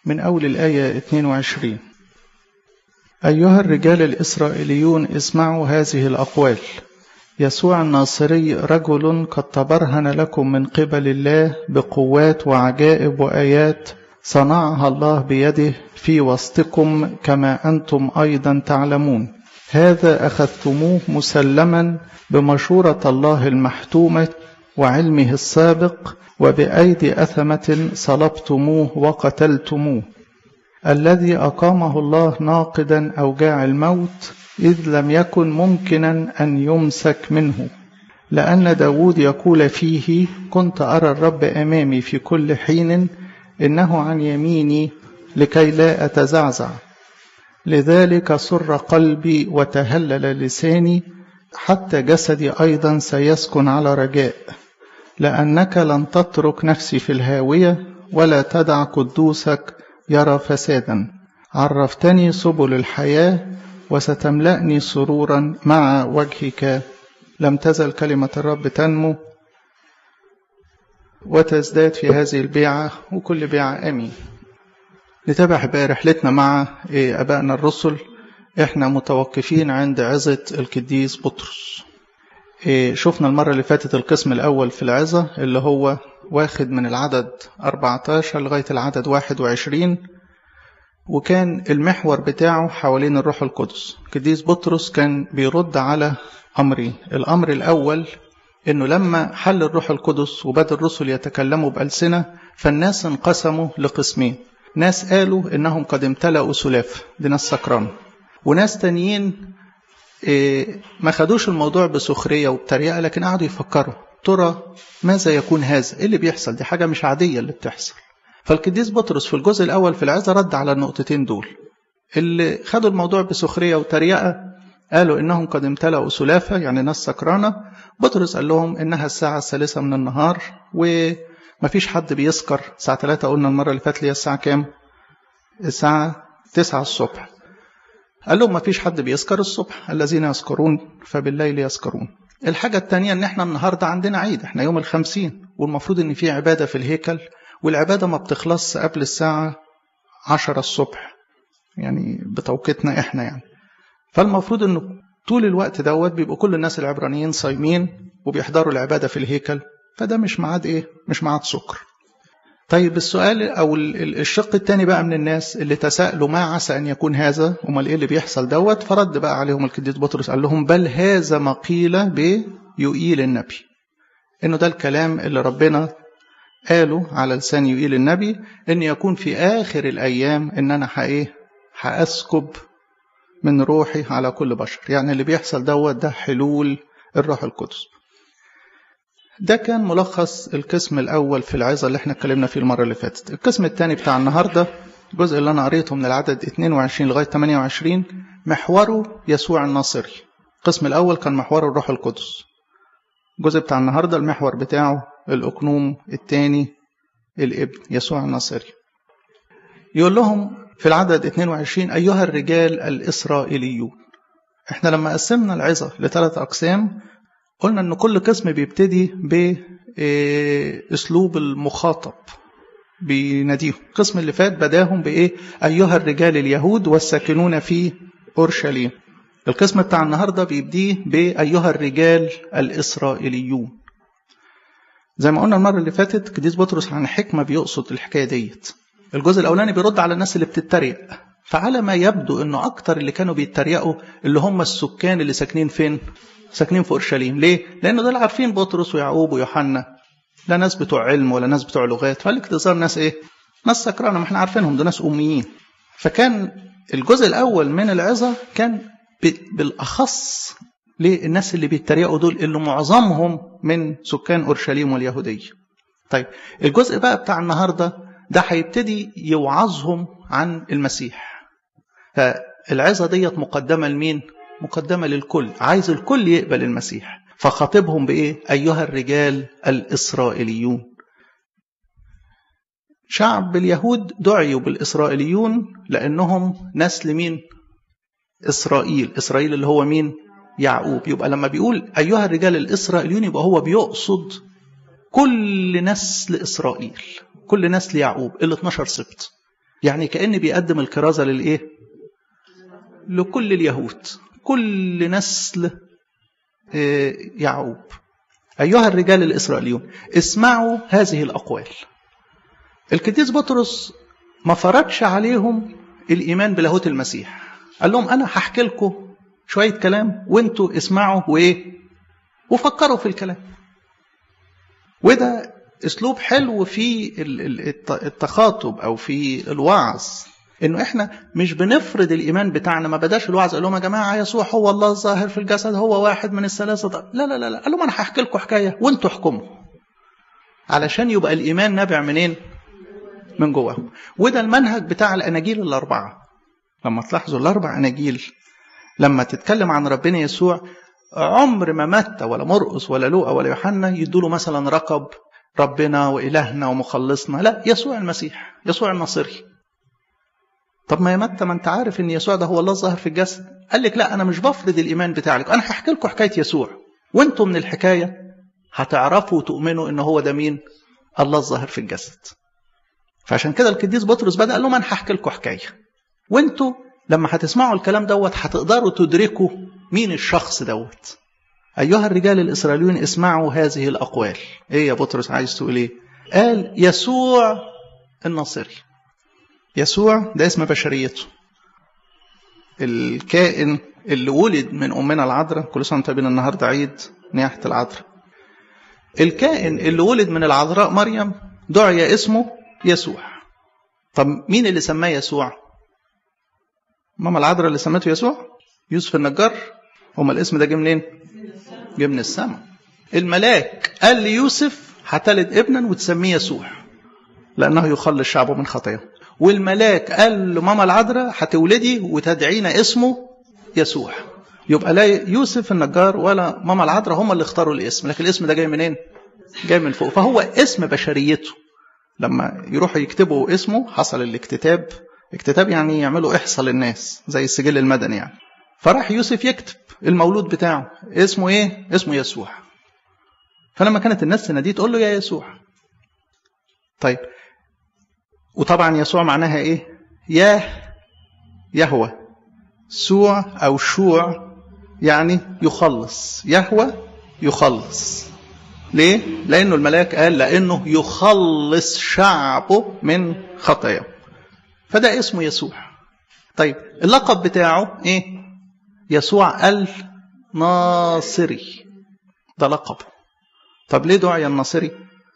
من أول الآية 22 أيها الرجال الإسرائيليون اسمعوا هذه الأقوال يسوع الناصري رجل قد تبرهن لكم من قبل الله بقوات وعجائب وآيات صنعها الله بيده في وسطكم كما أنتم أيضا تعلمون هذا أخذتموه مسلما بمشورة الله المحتومة وعلمه السابق وبأيدي أثمة صلبتموه وقتلتموه الذي أقامه الله ناقدا أوجاع الموت إذ لم يكن ممكنا أن يمسك منه لأن داود يقول فيه كنت أرى الرب أمامي في كل حين إنه عن يميني لكي لا أتزعزع لذلك سر قلبي وتهلل لساني حتى جسدي أيضا سيسكن على رجاء لأنك لن تترك نفسي في الهاوية ولا تدع قدوسك يرى فسادا عرفتني سبل الحياة وستملأني سرورا مع وجهك لم تزل كلمة الرب تنمو وتزداد في هذه البيعة وكل بيعة أمين نتابع بقى رحلتنا مع أبائنا الرسل احنا متوقفين عند عظة القديس بطرس شفنا المرة اللي فاتت القسم الأول في العظة اللي هو واخد من العدد 14 لغاية العدد 21 وكان المحور بتاعه حوالين الروح القدس قديس بطرس كان بيرد على أمرين الأمر الأول إنه لما حل الروح القدس وبدأ الرسل يتكلموا بألسنة فالناس انقسموا لقسمين ناس قالوا إنهم قد امتلأوا سلاف دي ناس سكران وناس تانيين إيه ما خدوش الموضوع بسخرية وبتريقة لكن قعدوا يفكروا ترى ماذا يكون هذا؟ ايه اللي بيحصل؟ دي حاجة مش عادية اللي بتحصل. فالقديس بطرس في الجزء الأول في العظة رد على النقطتين دول. اللي خدوا الموضوع بسخرية وتريقة قالوا إنهم قد امتلأوا سلافة يعني ناس سكرانة. بطرس قال لهم إنها الساعة الثالثة من النهار ومفيش حد بيسكر الساعة 3 قلنا المرة اللي فاتت اللي هي الساعة كام؟ الساعة 9 الصبح. قال لهم مفيش حد بيسكر الصبح الذين يسكرون فبالليل يسكرون. الحاجة التانية ان احنا النهاردة عندنا عيد احنا يوم الخمسين والمفروض ان في عبادة في الهيكل والعبادة ما بتخلص قبل الساعة عشرة الصبح يعني بتوقيتنا احنا يعني فالمفروض انه طول الوقت دوت بيبقوا كل الناس العبرانيين صايمين وبيحضروا العبادة في الهيكل فده مش ميعاد ايه مش ميعاد سكر طيب السؤال او الشق الثاني بقى من الناس اللي تساءلوا ما عسى ان يكون هذا امال ايه اللي بيحصل دوت فرد بقى عليهم القديس بطرس قال لهم بل هذا ما قيل بيؤيل النبي انه ده الكلام اللي ربنا قاله على لسان يؤيل النبي ان يكون في اخر الايام ان انا ايه هاسكب من روحي على كل بشر يعني اللي بيحصل دوت ده حلول الروح القدس ده كان ملخص القسم الأول في العظة اللي احنا اتكلمنا فيه المرة اللي فاتت القسم الثاني بتاع النهاردة الجزء اللي أنا قريته من العدد 22 لغاية 28 محوره يسوع الناصري القسم الأول كان محوره الروح القدس الجزء بتاع النهاردة المحور بتاعه الأقنوم الثاني الابن يسوع الناصري يقول لهم في العدد 22 أيها الرجال الإسرائيليون احنا لما قسمنا العظة لثلاث أقسام قلنا ان كل قسم بيبتدي باسلوب المخاطب بيناديهم القسم اللي فات بداهم بايه ايها الرجال اليهود والساكنون في اورشليم القسم بتاع النهارده بيبديه بايها الرجال الاسرائيليون زي ما قلنا المره اللي فاتت قديس بطرس عن حكمه بيقصد الحكايه ديت الجزء الاولاني بيرد على الناس اللي بتتريق فعلى ما يبدو انه اكتر اللي كانوا بيتريقوا اللي هم السكان اللي ساكنين فين ساكنين في اورشليم ليه لانه دول عارفين بطرس ويعقوب ويوحنا لا ناس بتوع علم ولا ناس بتوع لغات فالاكتظار ناس ايه ناس سكرانه ما احنا عارفينهم دول ناس اميين فكان الجزء الاول من العظه كان بالاخص للناس اللي بيتريقوا دول اللي معظمهم من سكان اورشليم واليهوديه طيب الجزء بقى بتاع النهارده ده هيبتدي يوعظهم عن المسيح فالعظه ديت مقدمه لمين مقدمة للكل عايز الكل يقبل المسيح فخاطبهم بإيه أيها الرجال الإسرائيليون شعب اليهود دعيوا بالإسرائيليون لأنهم نسل مين إسرائيل إسرائيل اللي هو مين يعقوب يبقى لما بيقول أيها الرجال الإسرائيليون يبقى هو بيقصد كل نسل إسرائيل كل نسل يعقوب ال 12 سبط يعني كأن بيقدم الكرازة للإيه لكل اليهود كل نسل يعقوب أيها الرجال الإسرائيليون اسمعوا هذه الأقوال القديس بطرس ما فرضش عليهم الإيمان بلاهوت المسيح قال لهم أنا هحكي لكم شوية كلام وانتوا اسمعوا وإيه وفكروا في الكلام وده اسلوب حلو في التخاطب او في الوعظ انه احنا مش بنفرض الايمان بتاعنا ما بداش الوعظ قال لهم يا جماعه يسوع هو الله الظاهر في الجسد هو واحد من الثلاثه لا لا لا لا قال لهم انا هحكي لكم حكايه وانتوا احكموا علشان يبقى الايمان نابع منين من جواهم وده المنهج بتاع الاناجيل الاربعه لما تلاحظوا الاربع اناجيل لما تتكلم عن ربنا يسوع عمر ما متى ولا مرقس ولا لوقا ولا يوحنا يدوا له مثلا رقب ربنا وإلهنا ومخلصنا لا يسوع المسيح يسوع الناصري طب ما يا متى ما انت عارف ان يسوع ده هو الله الظاهر في الجسد قال لك لا انا مش بفرض الايمان بتاعك انا هحكي لكم حكايه يسوع وانتم من الحكايه هتعرفوا وتؤمنوا ان هو ده مين الله الظاهر في الجسد فعشان كده القديس بطرس بدا قال لهم انا هحكي لكم حكايه وانتوا لما هتسمعوا الكلام دوت هتقدروا تدركوا مين الشخص دوت أيها الرجال الإسرائيليون اسمعوا هذه الأقوال إيه يا بطرس عايز تقول إيه قال يسوع الناصري يسوع ده اسم بشريته الكائن اللي ولد من أمنا العذراء كل سنة وانتم النهاردة عيد نياحة العذراء الكائن اللي ولد من العذراء مريم دعي اسمه يسوع طب مين اللي سماه يسوع ماما العذراء اللي سمته يسوع يوسف النجار هما الاسم ده جه منين جه من السماء الملاك قال ليوسف هتلد ابنا وتسميه يسوع لانه يخلص شعبه من خطاياه والملاك قال لماما العذراء هتولدي وتدعينا اسمه يسوع يبقى لا يوسف النجار ولا ماما العذراء هم اللي اختاروا الاسم لكن الاسم ده جاي منين جاي من فوق فهو اسم بشريته لما يروحوا يكتبوا اسمه حصل الاكتتاب اكتتاب يعني يعملوا احصاء للناس زي السجل المدني يعني فراح يوسف يكتب المولود بتاعه اسمه ايه اسمه يسوع فلما كانت الناس تناديه تقول له يا يسوع طيب وطبعا يسوع معناها ايه يا يهوى سوع او شوع يعني يخلص يهوى يخلص ليه لانه الملاك قال لانه يخلص شعبه من خطاياه فده اسمه يسوع طيب اللقب بتاعه ايه يسوع الناصري ده لقب طب ليه دعي الناصري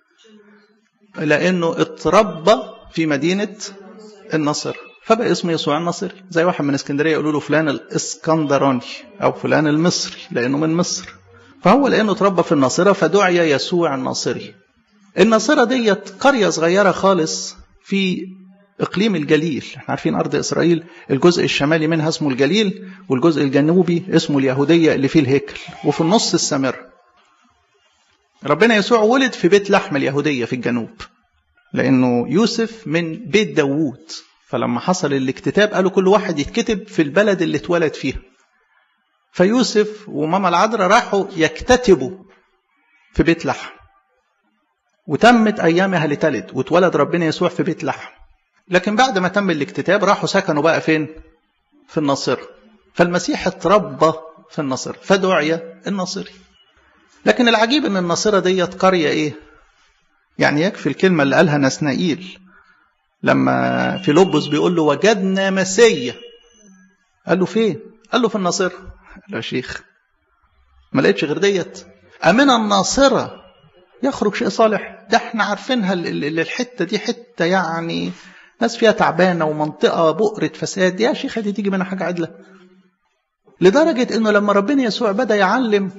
لانه اتربى في مدينه النصر فبقى اسمه يسوع الناصري زي واحد من اسكندريه يقولوا له فلان الاسكندراني او فلان المصري لانه من مصر فهو لانه اتربى في الناصره فدعي يسوع الناصري الناصره ديت قريه صغيره خالص في اقليم الجليل احنا عارفين ارض اسرائيل الجزء الشمالي منها اسمه الجليل والجزء الجنوبي اسمه اليهوديه اللي فيه الهيكل وفي النص السامره ربنا يسوع ولد في بيت لحم اليهوديه في الجنوب لانه يوسف من بيت داوود فلما حصل الاكتتاب قالوا كل واحد يتكتب في البلد اللي اتولد فيها فيوسف وماما العذراء راحوا يكتتبوا في بيت لحم وتمت ايامها لتلد واتولد ربنا يسوع في بيت لحم لكن بعد ما تم الاكتتاب راحوا سكنوا بقى فين في الناصرة فالمسيح اتربى في الناصرة فدعي الناصري لكن العجيب ان الناصرة ديت قرية ايه يعني يكفي الكلمة اللي قالها نسنائيل لما فيلبس بيقول له وجدنا مسيا قال له فين قال له في الناصرة قال له يا شيخ ما لقيتش غير ديت أمن الناصرة يخرج شيء صالح ده احنا عارفينها الحتة دي حتة يعني ناس فيها تعبانة ومنطقة بؤرة فساد يا شيخ دي تيجي منها حاجة عدلة لدرجة انه لما ربنا يسوع بدأ يعلم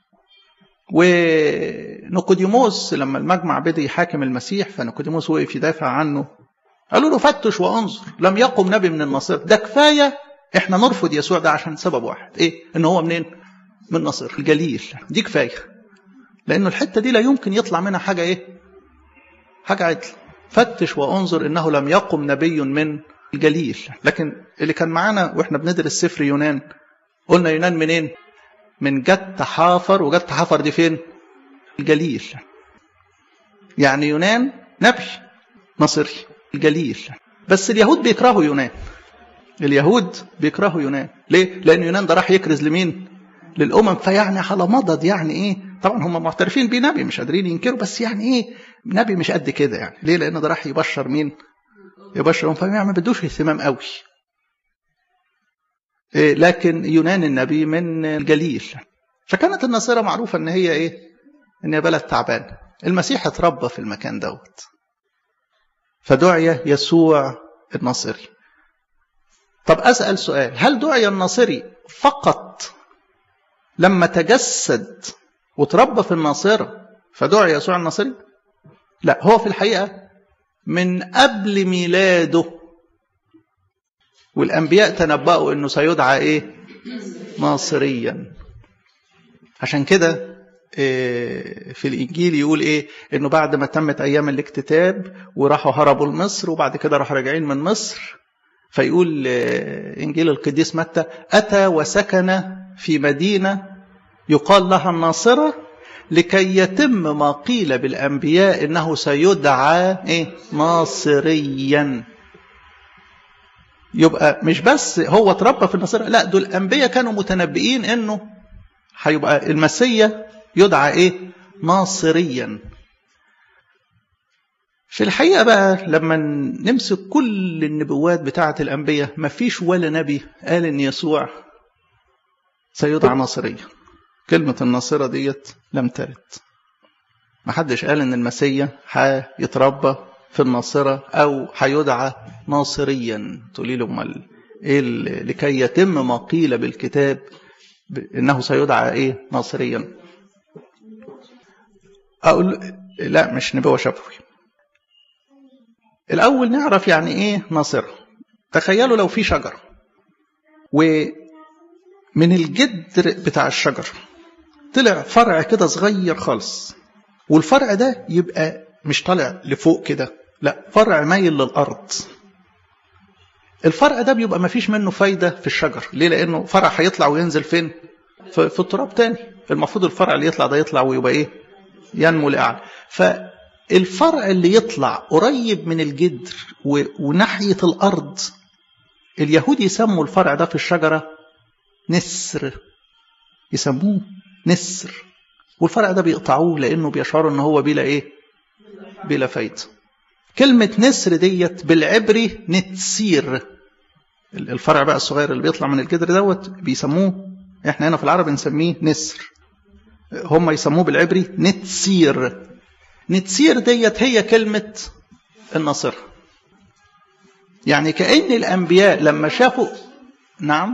ونيقوديموس لما المجمع بدأ يحاكم المسيح فنيقوديموس وقف يدافع عنه قالوا له فتش وانظر لم يقم نبي من النصر ده كفاية احنا نرفض يسوع ده عشان سبب واحد ايه ان هو منين من نصر الجليل دي كفاية لانه الحتة دي لا يمكن يطلع منها حاجة ايه حاجة عدل فتش وانظر انه لم يقم نبي من الجليل لكن اللي كان معانا واحنا بندرس سفر يونان قلنا يونان منين من جت حافر وجت حافر دي فين الجليل يعني يونان نبي مصري الجليل بس اليهود بيكرهوا يونان اليهود بيكرهوا يونان ليه لان يونان ده راح يكرز لمين للامم فيعني على مضض يعني ايه طبعا هم معترفين بيه نبي مش قادرين ينكروا بس يعني ايه نبي مش قد كده يعني ليه لان ده راح يبشر مين يبشرهم فما ما بدوش اهتمام قوي إيه لكن يونان النبي من الجليل فكانت الناصرة معروفة ان هي ايه ان هي بلد تعبان المسيح اتربى في المكان دوت فدعي يسوع الناصري طب اسال سؤال هل دعي الناصري فقط لما تجسد وتربى في الناصره فدعي يسوع الناصري لا هو في الحقيقه من قبل ميلاده والانبياء تنبأوا انه سيدعى ايه ناصريا عشان كده في الانجيل يقول ايه انه بعد ما تمت ايام الاكتتاب وراحوا هربوا لمصر وبعد كده راحوا راجعين من مصر فيقول انجيل القديس متى اتى وسكن في مدينه يقال لها الناصره لكي يتم ما قيل بالانبياء انه سيدعى ايه ناصريا يبقى مش بس هو اتربى في الناصره لا دول الانبياء كانوا متنبئين انه هيبقى المسيا يدعى ايه ناصريا في الحقيقة بقى لما نمسك كل النبوات بتاعة الأنبياء ما فيش ولا نبي قال إن يسوع سيدعى ناصريا كلمة الناصرة ديت لم ترد ما حدش قال إن المسيا هيتربى في الناصرة أو هيدعى ناصريا تقولي له أمال إيه لكي يتم ما قيل بالكتاب إنه سيدعى إيه ناصريا أقول لا مش نبوة شفوي الأول نعرف يعني إيه ناصرة تخيلوا لو في شجرة ومن الجدر بتاع الشجر طلع فرع كده صغير خالص والفرع ده يبقى مش طالع لفوق كده لا فرع مايل للأرض الفرع ده بيبقى ما فيش منه فايدة في الشجر ليه لأنه فرع هيطلع وينزل فين في, في التراب تاني المفروض الفرع اللي يطلع ده يطلع ويبقى ايه ينمو لأعلى فالفرع اللي يطلع قريب من الجدر وناحية الأرض اليهود يسموا الفرع ده في الشجرة نسر يسموه نسر والفرع ده بيقطعوه لأنه بيشعروا إن هو بلا إيه بلا فايدة كلمة نسر ديت بالعبري نتسير الفرع بقى الصغير اللي بيطلع من الجدر دوت بيسموه احنا هنا في العرب نسميه نسر هم يسموه بالعبري نتسير نتسير ديت هي كلمة النصر يعني كأن الأنبياء لما شافوا نعم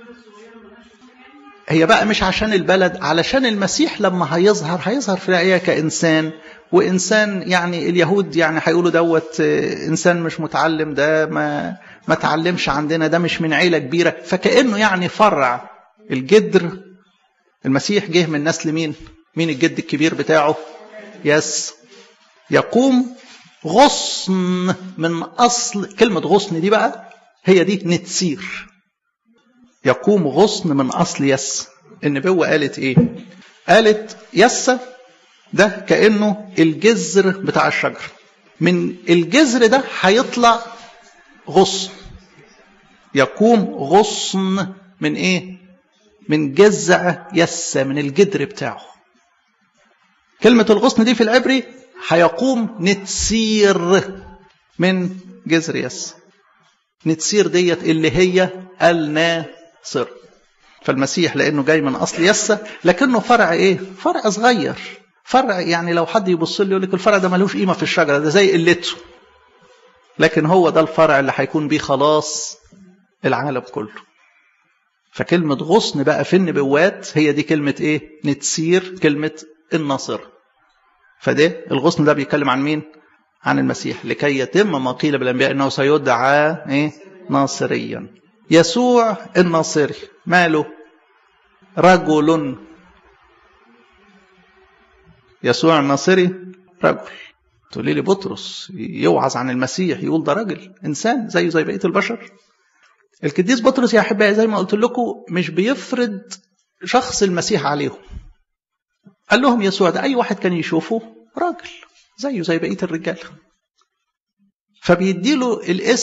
هي بقى مش عشان البلد علشان المسيح لما هيظهر هيظهر في الحقيقة كإنسان وإنسان يعني اليهود يعني هيقولوا دوت إنسان مش متعلم ده ما ما تعلمش عندنا ده مش من عيلة كبيرة فكأنه يعني فرع الجدر المسيح جه من نسل مين مين الجد الكبير بتاعه يس يقوم غصن من أصل كلمة غصن دي بقى هي دي نتسير يقوم غصن من أصل يس النبوة قالت إيه قالت يس ده كأنه الجذر بتاع الشجر من الجذر ده هيطلع غصن يقوم غصن من ايه من جذع يس من الجدر بتاعه كلمة الغصن دي في العبري هيقوم نتسير من جذر يس نتسير ديت اللي هي الناصر فالمسيح لانه جاي من اصل يسة لكنه فرع ايه فرع صغير فرع يعني لو حد يبص لي يقول لك الفرع ده ملوش قيمه في الشجره ده زي قلته لكن هو ده الفرع اللي هيكون بيه خلاص العالم كله فكلمة غصن بقى في النبوات هي دي كلمة ايه نتسير كلمة الناصر فده الغصن ده بيتكلم عن مين عن المسيح لكي يتم ما قيل بالانبياء انه سيدعى ايه ناصريا يسوع الناصري ماله رجل يسوع الناصري رجل تقولي لي بطرس يوعظ عن المسيح يقول ده راجل انسان زيه زي بقيه البشر القديس بطرس يا احبائي زي ما قلت لكم مش بيفرض شخص المسيح عليهم قال لهم يسوع ده اي واحد كان يشوفه راجل زيه زي بقيه الرجال فبيديله الاسم